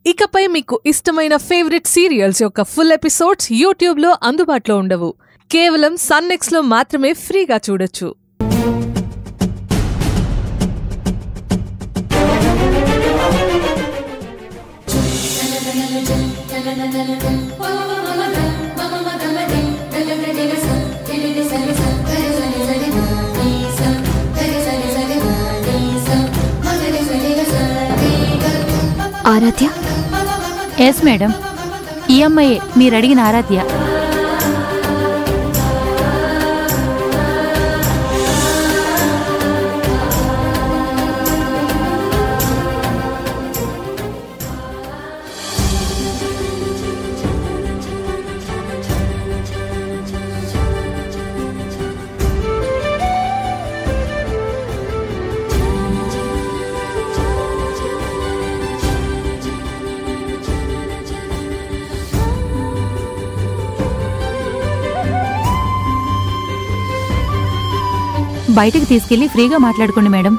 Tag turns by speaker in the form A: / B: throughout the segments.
A: ఇకపై మీకు ఇష్టమైన ఫేవరెట్ సీరియల్స్ యొక్క ఫుల్ ఎపిసోడ్స్ యూట్యూబ్లో అందుబాటులో ఉండవు కేవలం సన్నెక్స్లో మాత్రమే ఫ్రీగా చూడొచ్చు
B: ఆరాధ్య
C: ఎస్ మేడం ఈ అమ్మాయే మీరు అడిగిన ఆరాధ్య బయటికి తీసుకెళ్లి ఫ్రీగా మాట్లాడుకోండి మేడం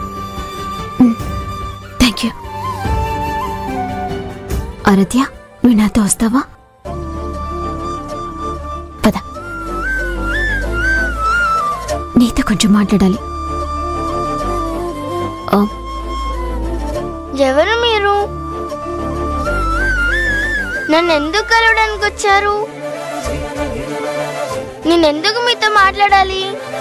B: థ్యాంక్ యూ ఆరాధ్య నువ్వు నాతో వస్తావా పద నీతో కొంచెం మాట్లాడాలి ఆ,
D: ఎవరు మీరు నన్ను ఎందుకు కలవడానికి వచ్చారు నేనెందుకు మీతో మాట్లాడాలి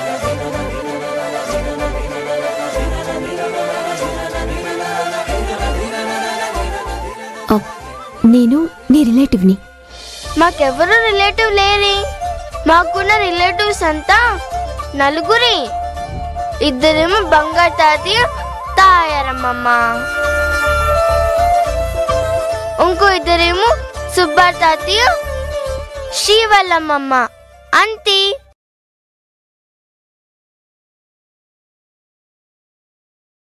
B: ఆ, నేను నీ రిలేటివ్ని
D: మాకెవరు రిలేటివ్ లేరి మాకున్న రిలేటివ్స్ అంతా నలుగురి ఇద్దరేమో బంగారు తాతయ్య తాయారమ్మమ్మ ఇంకో ఇద్దరేమో సుబ్బా తాతయ్య శ్రీవల్లమ్మమ్మ అంతే